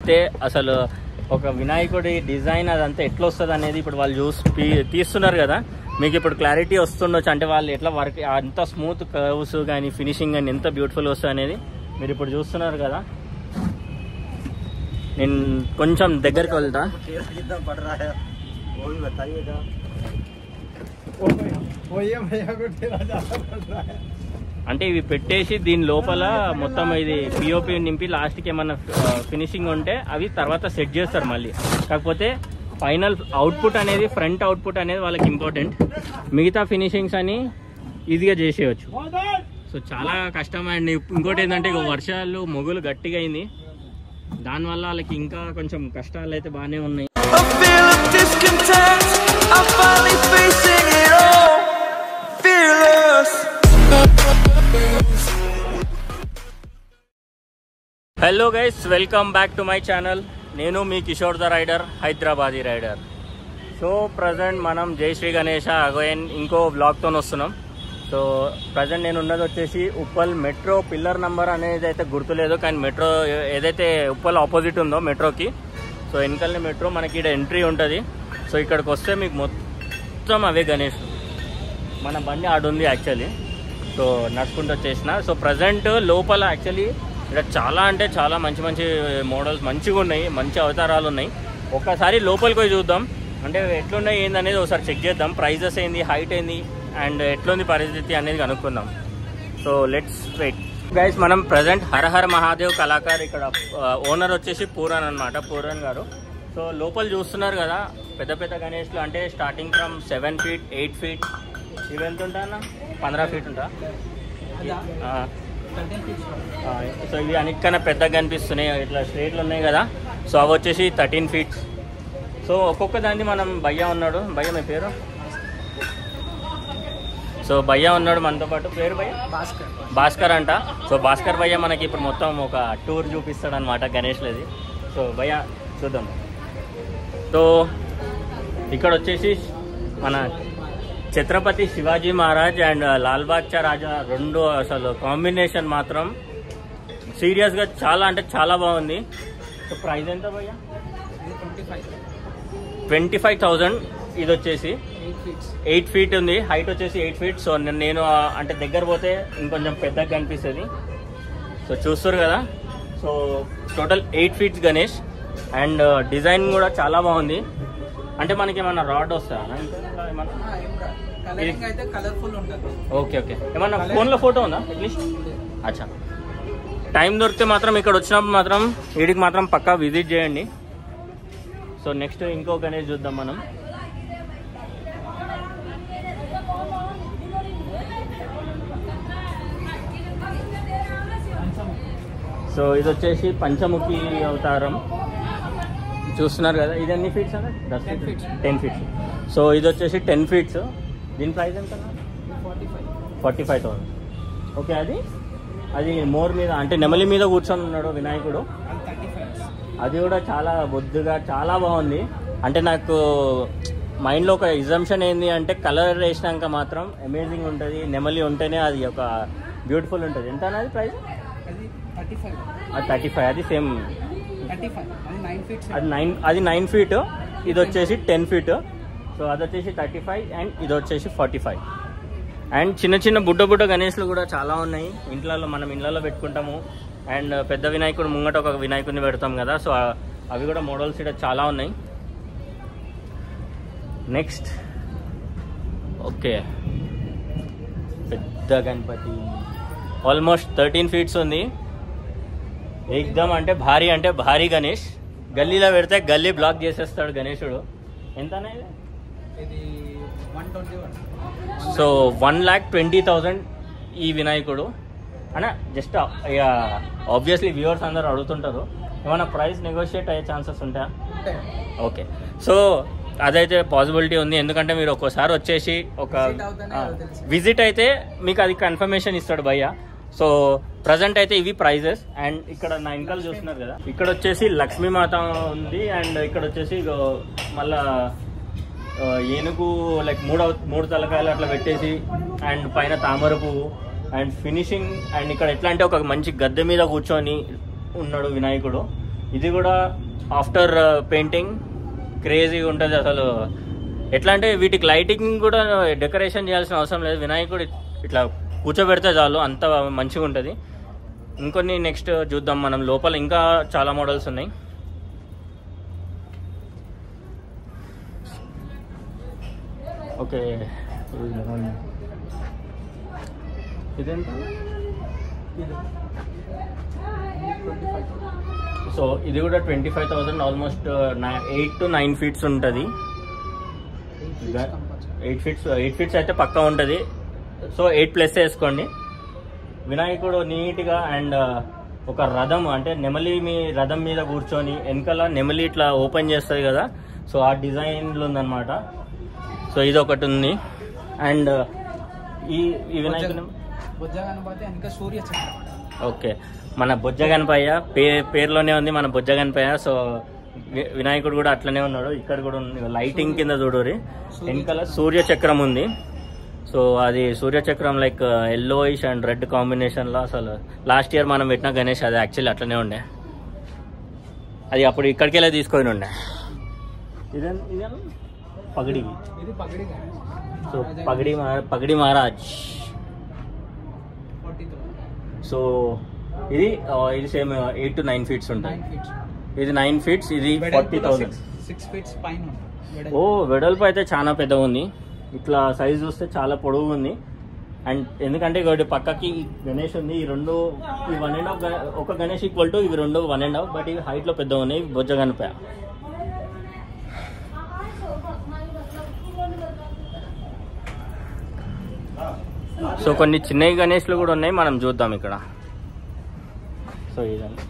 పెడితే అసలు ఒక వినాయకుడి డిజైన్ అదంతా ఎట్లా వస్తుంది అనేది ఇప్పుడు వాళ్ళు చూసి తీ- తీస్తున్నారు కదా మీకు ఇప్పుడు క్లారిటీ వస్తుండొచ్చు అంటే వాళ్ళు ఎట్లా వర్క్ అంత స్మూత్ కర్వ్స్ కానీ ఫినిషింగ్ కానీ ఎంత బ్యూటిఫుల్ వస్తుంది అనేది మీరు ఇప్పుడు చూస్తున్నారు కదా నేను కొంచెం దగ్గరికి వెళ్తా तेरा कितना पड़ रहा है वो भी बताइएगा वो ये भैया को तेरा ज्यादा पड़ रहा है అంటే ఇవి పెట్టేసి దీని లోపల మొత్తం ఇది పిఓపి నింపి లాస్ట్కి ఏమన్నా ఫినిషింగ్ ఉంటే అవి తర్వాత సెట్ చేస్తారు మళ్ళీ కాకపోతే ఫైనల్ అవుట్పుట్ అనేది ఫ్రంట్ అవుట్పుట్ అనేది వాళ్ళకి ఇంపార్టెంట్ మిగతా ఫినిషింగ్స్ అని ఈజీగా చేసేయచ్చు సో చాలా కష్టం అండ్ ఇంకోటి ఏంటంటే ఇక వర్షాలు మొగులు గట్టిగా అయింది దానివల్ల వాళ్ళకి ఇంకా కొంచెం కష్టాలు అయితే బాగానే ఉన్నాయి A feel of discontent. I'm finally facing it all. Fearless. Hello guys welcome back to my channel నేను మీ Kishore the rider Hyderabadi rider so present మనం జై శ్రీ గణేష అగైన్ ఇంకో బ్లాగ్తో వస్తున్నాం సో ప్రజెంట్ నేను ఉన్నది వచ్చేసి ఉప్పల్ మెట్రో పిల్లర్ నంబర్ అనేది అయితే గుర్తులేదు కానీ మెట్రో ఏదైతే ఉప్పల్ ఆపోజిట్ ఉందో మెట్రోకి సో వెనకాలనే మెట్రో మనకి ఇక్కడ ఎంట్రీ ఉంటుంది సో ఇక్కడికి వస్తే మీకు మొత్తం అవే గణేష్ మన బండి ఆడుంది యాక్చువల్లీ సో నడుచుకుంటూ వచ్చేసిన సో ప్రజెంట్ లోపల యాక్చువల్లీ ఇక్కడ చాలా అంటే చాలా మంచి మంచి మోడల్స్ మంచిగా ఉన్నాయి మంచి అవతారాలు ఉన్నాయి ఒక్కసారి లోపలికి పోయి చూద్దాం అంటే ఎట్లున్నాయి ఏంది అనేది ఒకసారి చెక్ చేద్దాం ప్రైజెస్ ఏంది హైట్ ఏంది అండ్ ఎట్లుంది పరిస్థితి అనేది కనుక్కుందాం సో లెట్స్ వెయిట్ గైస్ మనం ప్రజెంట్ హరహర మహాదేవ్ కళాకార్ ఇక్కడ ఓనర్ వచ్చేసి పూరన్ అనమాట పూరన్ గారు సో లోపల చూస్తున్నారు కదా పెద్ద పెద్ద గణేష్లు అంటే starting from seven feet eight feet ఇవి ఎంత ఉంటా అన్న పంద్రా ఫీట్ ఉంటా ఆ. ఆ, సో ఇవి అన్నిటికన్నా పెద్దగా కనిపిస్తున్నాయి ఇట్లా స్ట్రేట్లు ఉన్నాయి కదా సో అవి వచ్చేసి థర్టీన్ ఫీట్స్ సో ఒక్కొక్క దాన్ని మనం భయ్య ఉన్నాడు భయ్య మీ పేరు సో భయ్య ఉన్నాడు మనతో పాటు పేరు భయ్య భాస్కర్ భాస్కర్ అంట సో భాస్కర్ భయ్య మనకి ఇప్పుడు మొత్తం ఒక టూర్ చూపిస్తాడు అనమాట గణేష్లది సో భయ్య చూద్దాం సో ఇక్కడ వచ్చేసి మన ఛత్రపతి శివాజీ మహారాజ్ అండ్ లాల్ బాద్షా రాజా రెండు అసలు కాంబినేషన్ మాత్రం సీరియస్గా చాలా అంటే చాలా బాగుంది సో ప్రైస్ ఎంత భయ్య twenty five twenty five thousand ఇది వచ్చేసి ఎయిట్ ఫీట్స్ ఎయిట్ ఫీట్ ఉంది హైట్ వచ్చేసి ఎయిట్ ఫీట్ సో నేను- నేను ఆ, అంటే దగ్గర పోతే ఇంకొంచెం పెద్దగా కనిపిస్తుంది సో చూస్తారు కదా so total eight feets Ganesh and design కూడా చాలా బాగుంది అంటే మనకి ఏమన్నా రాడ్ వస్తా కలరింగ్ అయితే కలర్ఫుల్ ఉంటుంది ఓకే ఓకే ఏమన్నా ఫోన్లో ఫోటో ఉందా అట్లీస్ట్ అచ్చా టైం దొరికితే మాత్రం ఇక్కడ వచ్చినప్పుడు మాత్రం వీడికి మాత్రం పక్కా విజిట్ చేయండి సో నెక్స్ట్ ఇంకో గణేష్ చూద్దాం మనం సో ఇది వచ్చేసి పంచముఖి అవతారం చూస్తున్నారు కదా ఇది ఎన్ని ఫీట్స్ అన్న దస్ 10 feet. టెన్ ఫీట్స్ సో ఇది వచ్చేసి టెన్ ఫీట్స్ దీని ప్రైస్ ఎంత forty five forty five thousand okay అది అది మోర్ మీద అంటే నెమలి మీద కూర్చొని ఉన్నాడు వినాయకుడు అండ్ థర్టీ ఫైవ్ అది కూడా చాలా బొద్దుగా చాలా బాగుంది అంటే నాకు మైండ్లో ఒక ఇజంప్షన్ ఏంది అంటే కలర్ వేసినాక మాత్రం అమేజింగ్ ఉంటుంది నెమలి ఉంటేనే అది ఒక బ్యూటిఫుల్ ఉంటుంది ఎంత అది ప్రైస్ అది థర్టీ ఫైవ్ అది థర్టీ ఫైవ్ అది సేమ్ థర్టీ ఫైవ్ అది నైన్ ఫీట్స్ అది నైన్ అది నైన్ ఫీట్ ఇది వచ్చేసి టెన్ ఫీట్ సో అది వచ్చేసి థర్టీ ఫైవ్ అండ్ ఇది వచ్చేసి ఫార్టీ ఫైవ్ అండ్ చిన్న చిన్న బుడ్డ బుడ్డ గణేష్లు కూడా చాలా ఉన్నాయి ఇంట్లలో మనం ఇళ్ళలో పెట్టుకుంటాము అండ్ పెద్ద వినాయకుడు ముంగట ఒక వినాయకుడిని పెడతాం కదా సో ఆ- అవి కూడా మోడల్స్ ఇక్కడ చాలా ఉన్నాయి నెక్స్ట్ ఓకే పెద్ద గణపతి ఆల్మోస్ట్ థర్టీన్ ఫీట్స్ ఉంది ఎగ్దమ్ అంటే భారీ అంటే భారీ గణేష్ గల్లీలో పెడితే గల్లీ బ్లాక్ చేసేస్తాడు గణేశుడు ఎంత ఇది one twenty one so one lakh twenty thousand ఈ వినాయకుడు అన్న జస్ట్ ఇక ఆబ్వియస్లీ వ్యూవర్స్ అందరూ అడుగుతుంటారు ఏమైనా ప్రైస్ నెగోషియేట్ అయ్యే ఛాన్సెస్ ఉంటాయా ఓకే సో అదైతే పాసిబిలిటీ ఉంది ఎందుకంటే మీరు ఒక్కోసారి వచ్చేసి ఒక Visit అవుతేనే తెలుసు. విజిట్ అయితే మీకు అది కన్ఫర్మేషన్ ఇస్తాడు భయ్య సో ప్రజెంట్ అయితే ఇవి ప్రైజెస్ అండ్ ఇక్కడ నా ఇంకల్ చూస్తున్నారు కదా ఇక్కడ వచ్చేసి లక్ష్మీమాత ఉంది అండ్ ఇక్కడ వచ్చేసి ఇగో మళ్ళా ఆ, ఏనుగు లైక్ మూడు మూడు తలకాయలు అట్లా పెట్టేసి అండ్ పైన తామర పువ్వు అండ్ ఫినిషింగ్ అండ్ ఇక్కడ ఎట్లా అంటే ఒక మంచి గద్దె మీద కూర్చొని ఉన్నాడు వినాయకుడు ఇది కూడా ఆఫ్టర్ పెయింటింగ్ క్రేజీగా ఉంటుంది అసలు ఎట్లా అంటే వీటికి లైటింగ్ కూడా డెకరేషన్ చేయాల్సిన అవసరం లేదు వినాయకుడు ఇట్లా కూర్చోబెడితే చాలు అంత మంచిగా ఉంటుంది ఇంకొన్ని నెక్స్ట్ చూద్దాం మనం లోపల ఇంకా చాలా మోడల్స్ ఉన్నాయి ఓకే ఇదెంత సో ఇది కూడా twenty five thousand almost eight to nine feets ఉంటుంది ఎయిట్ ఫీట్స్ ఎయిట్ ఫీట్స్ అయితే పక్కా ఉంటుంది సో ఎయిట్ ప్లస్ వేసుకోండి వినాయకుడు నీట్గా అండ్ ఒక రథం అంటే నెమలి మీ రథం మీద కూర్చొని వెనకాల నెమలి ఇట్లా ఓపెన్ చేస్తుంది కదా సో ఆ డిజైన్లు ఉందన్నమాట సో ఇది ఒకటి ఉంది అండ్ ఈ ఈ వినాయకుని బుజ్జ గణపతి వెనక సూర్య చక్రం ఓకే మన బొజ్జ గణపయ్య పే పేరులోనే ఉంది మన బొజ్జ గణపయ్య సో వి- వినాయకుడు కూడా అట్లనే ఉన్నాడు ఇక్కడ కూడా ఉంది లైటింగ్ కింద చూడరి వెనకాల సూర్య చక్రం ఉంది సో అది సూర్య చక్రం like yellowish and red combination లో అసలు లాస్ట్ ఇయర్ మనం పెట్టిన గణేష్ అది యాక్చువల్లీ అట్లనే ఉండే అది అప్పుడు ఇక్కడికి వెళ్ళి తీసుకొని ఉండే ఇదే ఇదే పగడి ఇది పగడి సో పగడి మహా- పగడి మహారాజ్ ఫార్టీ సో ఇది ఆ, ఇది same eight to nine feets nine ఉంటాయి ఫీట్స్ ఇది నైన్ ఫీట్స్ ఇది ఫార్టీ థౌసండ్ సిక్స్ ఫీట్స్ పైన ఉంటుంది ఓ వెడల్పు అయితే చాలా పెద్దగా ఉంది ఇట్లా సైజ్ చూస్తే చాలా పొడవు ఉంది అండ్ ఎందుకంటే ఒకటి పక్కకి గణేష్ ఉంది ఈ రెండు ఈ వన్ అండ్ హాఫ్ ఒక గణేష్ ఈక్వల్ టు ఇవి రెండు వన్ అండ్ హాఫ్ బట్ ఇవి హైట్ లో పెద్దగా ఉన్నాయి ఇవి బొజ్జ గణపయ సో కొన్ని చిన్నవి గణేష్లు కూడా ఉన్నాయి మనం చూద్దాం ఇక్కడ సో ఇదండి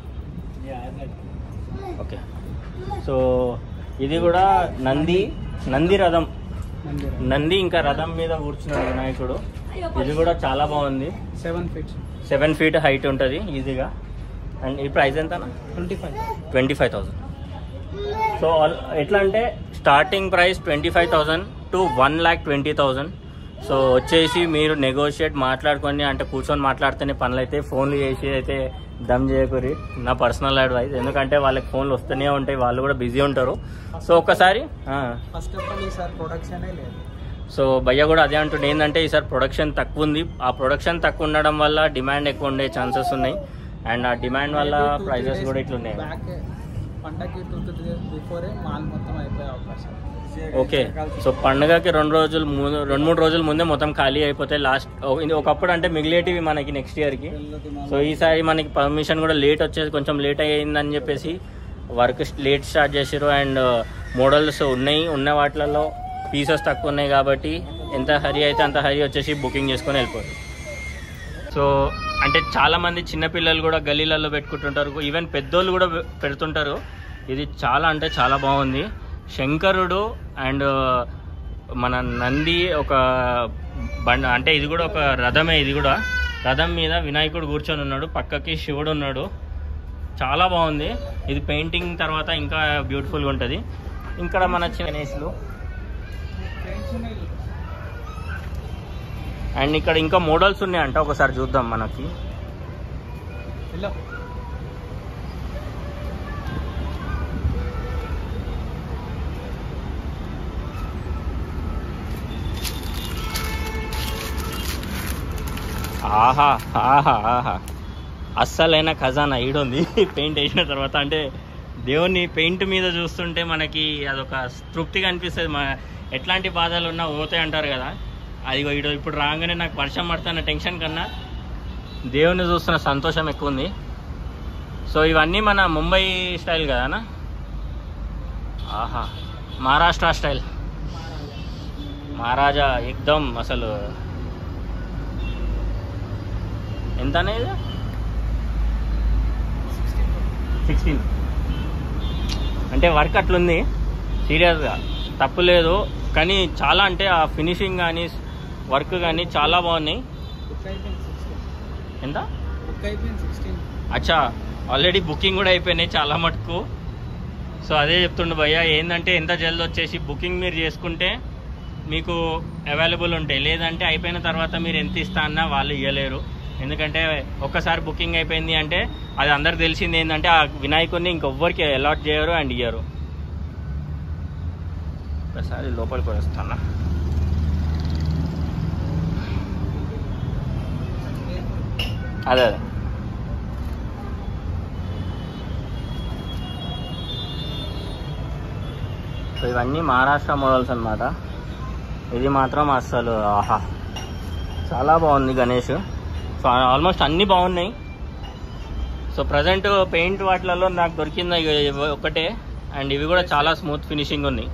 ఓకే సో ఇది కూడా నంది నంది రథం నంది ఇంకా రథం మీద కూర్చున్నాడు వినాయకుడు ఇది కూడా చాలా బాగుంది seven feets seven feet height ఉంటుంది ఈజీగా అండ్ ఈ ప్రైస్ ఎంత twenty five twenty five thousand so all- ఎట్లా అంటే starting price twenty five thousand to one lakh twenty thousand so వచ్చేసి మీరు నెగోషియేట్ మాట్లాడుకొని అంటే కూర్చొని మాట్లాడితేనే పనులు అయితే ఫోన్లు చేసి అయితే దమ్ చేయకూరి నా పర్సనల్ అడ్వైస్ ఎందుకంటే వాళ్ళకి ఫోన్లు వస్తూనే ఉంటాయి వాళ్ళు కూడా బిజీ ఉంటారు సో ఒక్కసారి ఆ, ఫస్ట్ ఆఫ్ ఆల్ ఈసారి ప్రొడక్షనే లేదు సో భయ్య కూడా అదే అంటుండే ఏంటంటే ఈసారి ప్రొడక్షన్ తక్కువ ఉంది ఆ ప్రొడక్షన్ తక్కువ ఉండడం వల్ల డిమాండ్ ఎక్కువ ఉండే ఛాన్సెస్ ఉన్నాయి అండ్ ఆ డిమాండ్ వల్ల ప్రైజెస్ కూడా ఇట్లున్నాయి బ్యాక్ పండగకి two three days before mall మొత్తం అయిపోయే అవకాశం ఓకే సో పండగకి రెండు రోజులు ముందు రెండు మూడు రోజుల ముందే మొత్తం ఖాళీ అయిపోతాయి లాస్ట్ ఒకప్పుడు అంటే మిగిలేటివి మనకి నెక్స్ట్ ఇయర్కి సో ఈసారి మనకి పర్మిషన్ కూడా లేట్ వచ్చేసి కొంచెం లేట్ అయ్యిందని చెప్పేసి వర్క్ లేట్ స్టార్ట్ చేసారు అండ్ మోడల్స్ ఉన్నాయి ఉన్న వాటిలలో పీసెస్ తక్కువ ఉన్నాయి కాబట్టి ఎంత హరి అయితే అంత హరి వచ్చేసి బుకింగ్ చేసుకొని వెళ్ళిపోతారు సో అంటే చాలా మంది చిన్నపిల్లలు కూడా గల్లీలలో పెట్టుకుంటుంటారు ఈవెన్ పెద్దోళ్ళు కూడా పె- పెడుతుంటారు ఇది చాలా అంటే చాలా బాగుంది శంకరుడు అండ్ మన నంది ఒక బండ అంటే ఇది కూడా ఒక రథమే ఇది కూడా రథం మీద వినాయకుడు కూర్చొని ఉన్నాడు పక్కకి శివుడు ఉన్నాడు చాలా బాగుంది ఇది పెయింటింగ్ తర్వాత ఇంకా బ్యూటిఫుల్గా ఉంటుంది ఇక్కడ మన గణేష్లు అండ్ ఇక్కడ ఇంకా మోడల్స్ ఉన్నాయంట ఒకసారి చూద్దాం మనకి ఇలా ఆహా ఆహా ఆహా అస్సలైన ఖజానా ఈడుంది పెయింట్ వేసిన తర్వాత అంటే దేవుని పెయింట్ మీద చూస్తుంటే మనకి అదొక తృప్తిగా అనిపిస్తుంది మా ఎట్లాంటి బాధలు ఉన్నా పోతాయి అంటారు కదా అది ఇడు ఇప్పుడు రాగానే నాకు వర్షం పడుతున్న టెన్షన్ కన్నా దేవుని చూస్తున్న సంతోషం ఎక్కువ ఉంది సో ఇవన్నీ మన ముంబై స్టైల్ కదానా ఆహా మహారాష్ట్ర స్టైల్ మహారాజా ఎక్దమ్ అసలు ఎంత అనేది సిక్స్టీన్ అంటే వర్క్ అట్లుంది సీరియస్గా తప్పు లేదు కానీ చాలా అంటే ఆ ఫినిషింగ్ కానీ వర్క్ కానీ చాలా బాగున్నాయి బుక్ అయిపోయింది సిక్స్టీన్ ఎంత బుక్ అయిపోయింది సిక్స్టీన్ అచ్చా ఆల్రెడీ బుకింగ్ కూడా అయిపోయినాయి చాలా మటుకు సో అదే చెప్తుండే భయ్య ఏంటంటే ఎంత జల్ది వచ్చేసి బుకింగ్ మీరు చేసుకుంటే మీకు అవైలబుల్ ఉంటాయి లేదంటే అయిపోయిన తర్వాత మీరు ఎంత ఇస్తా అన్నా వాళ్ళు ఇవ్వలేరు ఎందుకంటే ఒక్కసారి బుకింగ్ అయిపోయింది అంటే అది అందరికి తెలిసింది ఏంటంటే ఆ వినాయకుడిని ఇంకొవ్వరికి అలాట్ చేయరు అండ్ ఇయ్యరు ఒకసారి లోపలికి వస్తాను అదే అదే సో ఇవన్నీ మహారాష్ట్ర మోడల్స్ అన్నమాట ఇది మాత్రం అస్సలు ఆహా చాలా బాగుంది గణేష్ సో ఆల్మోస్ట్ అన్నీ బాగున్నాయి సో ప్రజెంట్ పెయింట్ వాటిలలో నాకు దొరికింది ఇగ ఇవి ఒకటే అండ్ ఇవి కూడా చాలా స్మూత్ ఫినిషింగ్ ఉన్నాయి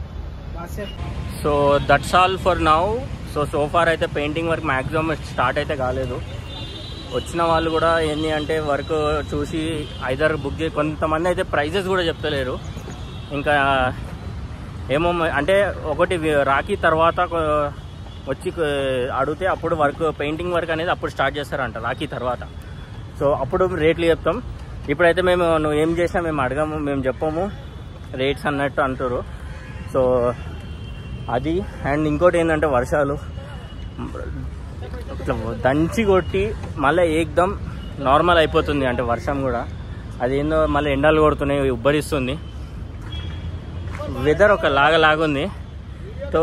so that's all for now so so far అయితే పెయింటింగ్ వర్క్ మ్యాక్సిమం స్టార్ట్ అయితే కాలేదు వచ్చిన వాళ్ళు కూడా ఏంటి అంటే వర్క్ చూసి ఐదర్ బుక్ చే కొంతమంది అయితే ప్రైజెస్ కూడా చెప్తలేరు ఇంకా ఏమో మ- అంటే ఒకటి వి- రాఖీ తర్వాత కొ- వచ్చి కొ- అడిగితే అప్పుడు వర్క్ పెయింటింగ్ వర్క్ అనేది అప్పుడు స్టార్ట్ చేస్తారంట రాఖీ తర్వాత సో అప్పుడు రేట్లు చెప్తాం ఇప్పుడైతే మేము నువ్వు ఏం చేసినా మేము అడగము మేము చెప్పము రేట్స్ అన్నట్టు అంటారు సో అది అండ్ ఇంకోటి ఏంటంటే వర్షాలు ఇట్లా దంచి కొట్టి మళ్ళీ ఏకదం నార్మల్ అయిపోతుంది అంటే వర్షం కూడా అదేందో మళ్ళీ ఎండలు కొడుతున్నాయి ఉబ్బరిస్తుంది వెదర్ ఒక లాగా లాగుంది तो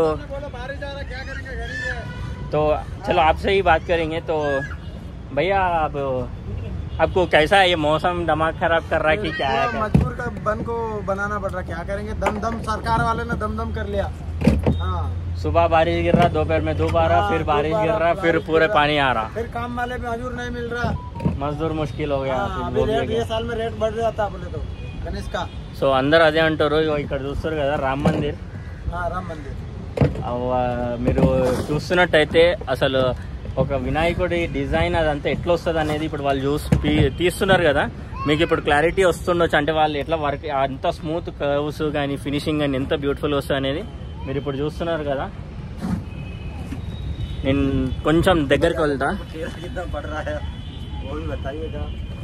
तो चलो आपसे ही बात करेंगे तो भैया आप आपको कैसा है ये मौसम दिमाग खराब कर रहा है कि क्या है मजबूर का बन को बनाना पड़ रहा क्या करेंगे दम दम सरकार वाले ने दम दम कर लिया हाँ सुबह बारिश गिर रहा दोपहर में धूप आ रहा हाँ, फिर धूप बारिश आ गिर रहा, रहा फिर बारिश पूरे गिर रहा। पानी आ रहा फिर काम वाले में मजदूर नहीं मिल रहा मजदूर मुश्किल हो गया हाँ, फिर अभी वो भी हो रेट ये गया। साल में रेट बढ़ रहा था बोले तो गणेश का సో అందరు అదే అంటారు ఇగో ఇక్కడ చూస్తారు కదా రామ్ మందిర్ हाँ राम मंदिर అవ్వ- మీరు చూస్తున్నట్టయితే అసలు ఒక వినాయకుడి డిజైన్ అదంతా ఎట్లా వస్తుంది అనేది ఇప్పుడు వాళ్ళు చూసి తీ- తీస్తున్నారు కదా మీకు ఇప్పుడు క్లారిటీ వస్తుండొచ్చు అంటే వాళ్ళు ఎట్లా వర్క్ అంత స్మూత్ కర్వ్స్ కానీ ఫినిషింగ్ కానీ ఎంత బ్యూటిఫుల్ వస్తుంది అనేది మీరు ఇప్పుడు చూస్తున్నారు కదా నేను కొంచెం దగ్గరికి వెళ్తా तेरा कितना पड़ रहा है वो भी बताइएगा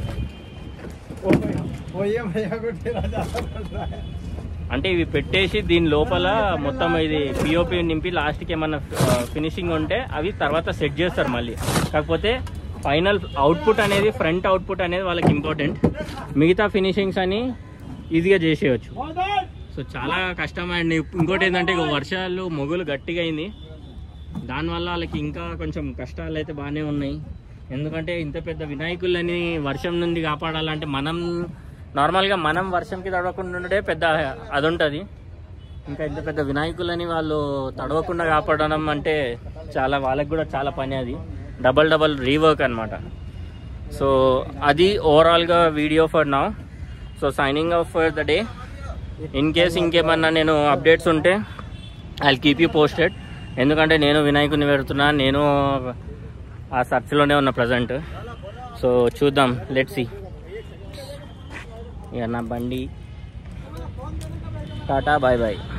वो ये भैया को तेरा ज्यादा पड़ रहा है అంటే ఇవి పెట్టేసి దీని లోపల మొత్తం ఇది పిఓపి నింపి లాస్ట్కి ఏమన్నా ఫినిషింగ్ ఉంటే అవి తర్వాత సెట్ చేస్తారు మళ్ళీ కాకపోతే ఫైనల్ అవుట్పుట్ అనేది ఫ్రంట్ అవుట్పుట్ అనేది వాళ్ళకి ఇంపార్టెంట్ మిగతా ఫినిషింగ్స్ అని ఈజీగా చేసేయచ్చు సో చాలా కష్టం అండ్ ఇంకోటి ఏంటంటే ఇక వర్షాలు మొగులు గట్టిగా అయింది దానివల్ల వాళ్ళకి ఇంకా కొంచెం కష్టాలు అయితే బాగానే ఉన్నాయి ఎందుకంటే ఇంత పెద్ద వినాయకులని వర్షం నుండి కాపాడాలంటే మనం నార్మల్గా మనం వర్షంకి తడవకుండా ఉండడే పెద్ద అది ఉంటుంది ఇంకా ఇంత పెద్ద వినాయకులని వాళ్ళు తడవకుండా కాపాడడం అంటే చాలా వాళ్ళకి కూడా చాలా పని అది డబల్ డబల్ రీవర్క్ అనమాట సో అది ఓవరాల్గా వీడియో ఫర్ నా so signing off for the day in case ఇంకేమన్నా నేను అప్డేట్స్ ఉంటే ఐ కీప్ యూ పోస్టెడ్ ఎందుకంటే నేను వినాయకుని పెడుతున్నా నేను ఆ సర్చ్లోనే ఉన్నా ప్రజెంట్ సో చూద్దాం లెట్ సి ఇక నా బండి టాటా బాయ్ బాయ్